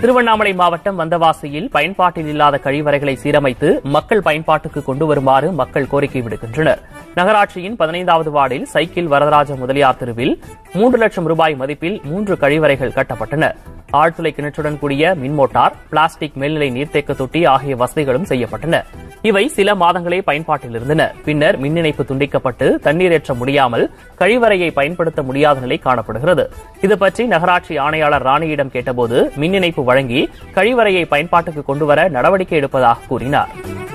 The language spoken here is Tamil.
திருவண்ணாமலை மாவட்டம் வந்தவாசியில் பயன்பாட்டில் இல்லாத கழிவறைகளை சீரமைத்து மக்கள் பயன்பாட்டுக்கு கொண்டு வருமாறு மக்கள் கோரிக்கை விடுக்கின்றனர் நகராட்சியின் பதினைந்தாவது வார்டில் சைக்கிள் வரதராஜ முதலியார் தெருவில் மூன்று லட்சம் ரூபாய் மதிப்பில் மூன்று கழிவறைகள் கட்டப்பட்டன ஆழ்துளை கிணற்றுடன் கூடிய மின்மோட்டார் பிளாஸ்டிக் மேல்நிலை நீர்த்தேக்க தொட்டி ஆகிய வசதிகளும் செய்யப்பட்டன இவை சில மாதங்களே பயன்பாட்டில் இருந்தன பின்னர் மின் இணைப்பு துண்டிக்கப்பட்டு தண்ணீர் ஏற்ற முடியாமல் கழிவறையை பயன்படுத்த முடியாத நிலை காணப்படுகிறது இதுபற்றி நகராட்சி ஆணையாளர் ராணியிடம் கேட்டபோது மின் இணைப்பு வழங்கி கழிவறையை பயன்பாட்டுக்கு கொண்டுவர நடவடிக்கை எடுப்பதாக கூறினார்